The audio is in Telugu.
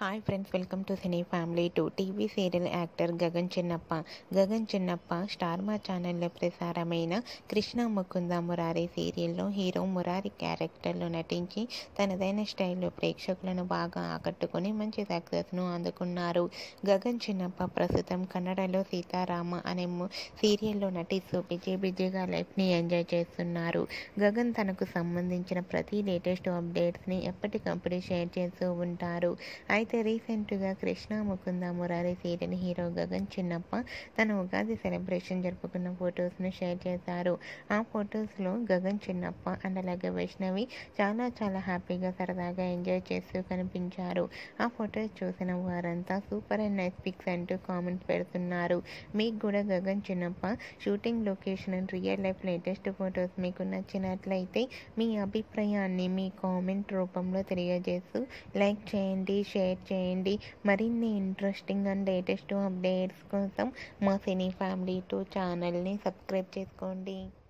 hi friends welcome to cine family two TV serial actor Gagan Chinnappa Gagan చిన్నప్ప స్టార్ మా ఛానల్లో ప్రసారమైన కృష్ణ ముకుంద మురారి సీరియల్లో హీరో మురారి క్యారెక్టర్లో నటించి తనదైన స్టైల్లో ప్రేక్షకులను బాగా ఆకట్టుకొని మంచి సక్సెస్ను అందుకున్నారు గగన్ చిన్నప్ప ప్రస్తుతం కన్నడలో సీతారామ అనే ము- సీరియల్లో నటిస్తూ బిజీ బిజీగా లైఫ్ని ఎంజాయ్ చేస్తున్నారు గగన్ తనకు సంబంధించిన ప్రతి లేటెస్ట్ అప్డేట్స్ని ఎప్పటికప్పుడు షేర్ చేస్తూ ఉంటారు అయితే రీసెంట్గా కృష్ణ ముకుంద మురారి సీరియల్ హీరో గగన్ చిన్నప్ప తన ఉగాది సెలబ్రేషన్ జరుపుకున్న ఫొటోస్ను షేర్ చేశారు ఆ ఫొటోస్లో గగన్ చిన్నప్ప అండ్ అలాగే వైష్ణవి చాలా చాలా హ్యాపీగా సరదాగా ఎంజాయ్ చేస్తూ కనిపించారు ఆ ఫొటోస్ చూసిన వారంతా సూపర్ అండ్ నైస్ పిక్స్ అంటూ కామెంట్స్ పెడుతున్నారు మీకు కూడా Gagan Chinnappa shooting location and real life latest photos మీకు నచ్చినట్లయితే మీ అభిప్రాయాన్ని మీ కామెంట్ రూపంలో తెలియజేస్తూ లైక్ చేయండి షేర్ చేయండి మరిన్ని ఇంట్రెస్టింగ్ అండ్ లేటెస్ట్ అప్డేట్స్ కోసం మా సినీ ఫ్యామిలీ టూ ఛానల్ని సబ్స్క్రైబ్ చేసుకోండి